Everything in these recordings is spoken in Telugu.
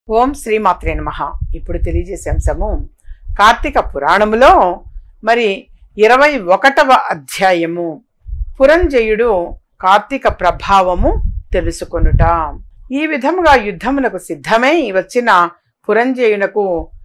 ఓం శ్రీమాత్రే నమ ఇప్పుడు తెలియజేసే అంశము కార్తీక పురాణములో మరి ఇరవై ఒకటవ అధ్యాయము పురంజయుడు కార్తీక ప్రభావము తెలుసుకొనుట ఈ విధముగా యుద్ధమునకు సిద్ధమై వచ్చిన పురంజయునకు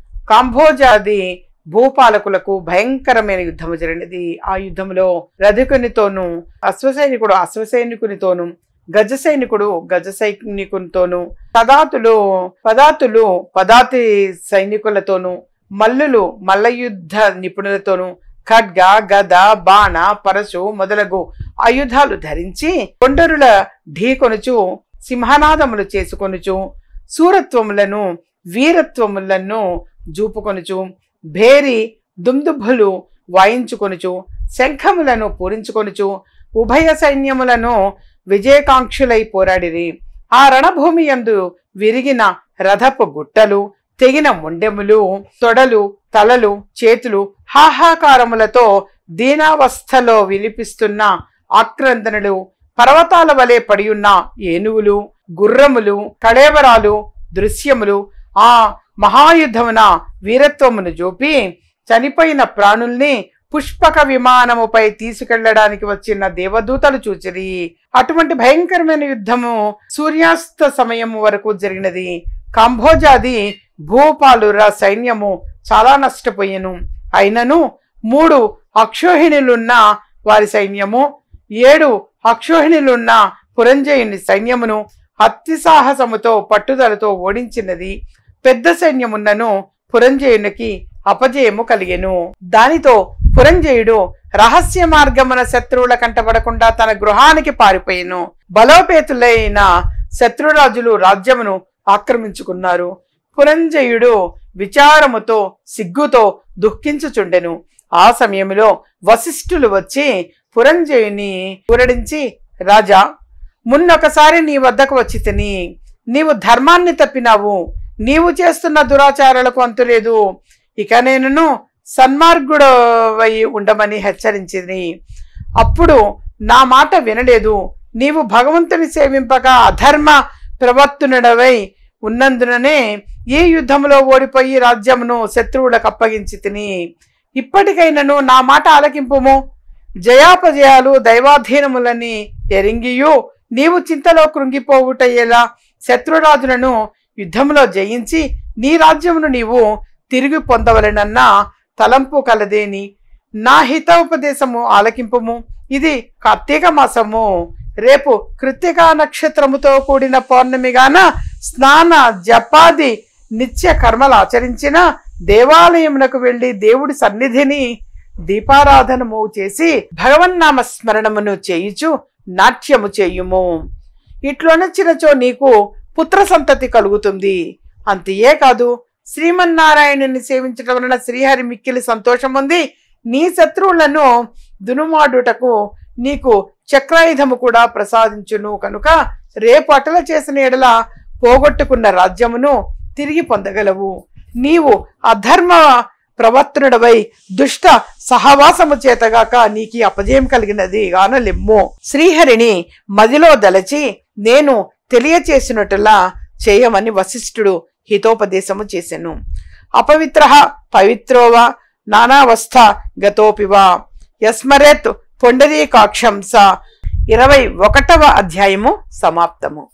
కాంభోజాది భూపాలకులకు భయంకరమైన యుద్ధము జరిగినది ఆ యుద్ధములో రధికునితోనూ అశ్వసైనికుడు అశ్వసైనికునితోనూ గజ సైనికుడు గజ సైనికునితోనూ పదాతులు పదాతులు పదాతి సైనికులతోనూ మల్లులు మల్లయుద్ధ నిపుణులతోనూ ఖడ్గ గద బాణ పరశు మొదలగు ఆయుధాలు ధరించి కొండరుల ఢీకొనుచు సింహనాదములు చేసుకొనుచు సూరత్వములను వీరత్వములను జూపుకొనుచు భేరి దుందుభులు వాయించుకొనుచు శంఖములను పూరించుకొనుచు ఉభయ సైన్యములను విజయకాంక్షులై పోరాడిరి ఆ రణభూమి యందు విరిగిన రథపు గుట్టలు తెగిన ముండెములు తొడలు తలలు చేతులు హాహాకారములతో దీనావస్థలో వినిపిస్తున్న ఆక్రందనలు పర్వతాల వలె పడియున్న ఏనుగులు గుర్రములు కళేబరాలు దృశ్యములు ఆ మహాయుద్ధమున వీరత్వమును చూపి చనిపోయిన ప్రాణుల్ని పుష్పక విమానముపై తీసుకెళ్లడానికి వచ్చిన దేవదూతలు చూచిరి అటువంటి భయంకరమైన యుద్ధము సూర్యాస్త సమయం వరకు జరిగినది కాంభోజాది భూపాలుర సైన్యము చాలా నష్టపోయెను అయినను మూడు అక్షోహిణులున్న వారి సైన్యము ఏడు అక్షోహిణులున్న పురంజయుని సైన్యమును అతి సాహసముతో పట్టుదలతో ఓడించినది పెద్ద సైన్యమున్నను పురంజయునికి అపజయము కలిగెను దానితో పురంజయుడు రహస్య మార్గమున శత్రువుల కంటపడకుండా తన గృహానికి పారిపోయెను బలోపేతులైన శత్రురాజులు రాజ్యమును ఆక్రమించుకున్నారు పురంజయుడు విచారముతో సిగ్గుతో దుఃఖించుచుండెను ఆ సమయంలో వశిష్ఠులు వచ్చి పురంజయుని ఊరడించి రాజా మున్నొకసారి నీ వద్దకు వచ్చి తిని నీవు ధర్మాన్ని తప్పినావు నీవు చేస్తున్న దురాచారాలకు అంతులేదు ఇక నేనును సన్మార్గుడవై ఉండమని హెచ్చరించింది అప్పుడు నా మాట వినలేదు నీవు భగవంతుని సేవింపక అధర్మ ప్రవర్తనుడవై ఉన్నందుననే ఈ యుద్ధములో ఓడిపోయి రాజ్యమును శత్రువులకు అప్పగించి తిని ఇప్పటికైనను నా మాట ఆలకింపుము జయాపజయాలు దైవాధీనములని ఎరింగియు నీవు చింతలో కృంగిపోవుటయ్యేలా శత్రురాజులను యుద్ధంలో జయించి నీ రాజ్యమును నీవు తిరిగి పొందవలెనన్న తలంపు కలదేని నా హితోపదేశము ఆలకింపుము ఇది కార్తీక మాసము రేపు కృత్తికా నక్షత్రముతో కూడిన పౌర్ణమిగాన స్నాన జపాది నిత్య కర్మలు ఆచరించిన దేవాలయమునకు వెళ్లి దేవుడి సన్నిధిని దీపారాధనము చేసి భగవన్నామ స్మరణమును చేయుచు నాట్యము చేయుము ఇట్లొనచ్చినచో నీకు పుత్ర సంతతి కలుగుతుంది అంతయే కాదు శ్రీమన్నారాయణుని సేవించడం వలన శ్రీహరి మిక్కిలి సంతోషం ఉంది నీ శత్రువులను దునుమాడుటకు నీకు చక్రాయుధము కూడా ప్రసాదించును కనుక రేపు అటల చేసిన ఎడల పోగొట్టుకున్న రాజ్యమును తిరిగి పొందగలవు నీవు అధర్మ ప్రవర్తనుడవై దుష్ట సహవాసము చేతగాక నీకి అపజయం కలిగినది గానలెమ్ము శ్రీహరిని మదిలో దలచి నేను తెలియచేసినట్టులా చేయమని వశిష్ఠుడు హితోపదేశము చేసెను అపవిత్ర పవిత్రోవా నానావస్థ గతోపివా యస్మరేత్ పొండరీకాక్షం స ఇరవై ఒకటవ అధ్యాయము సమాప్తము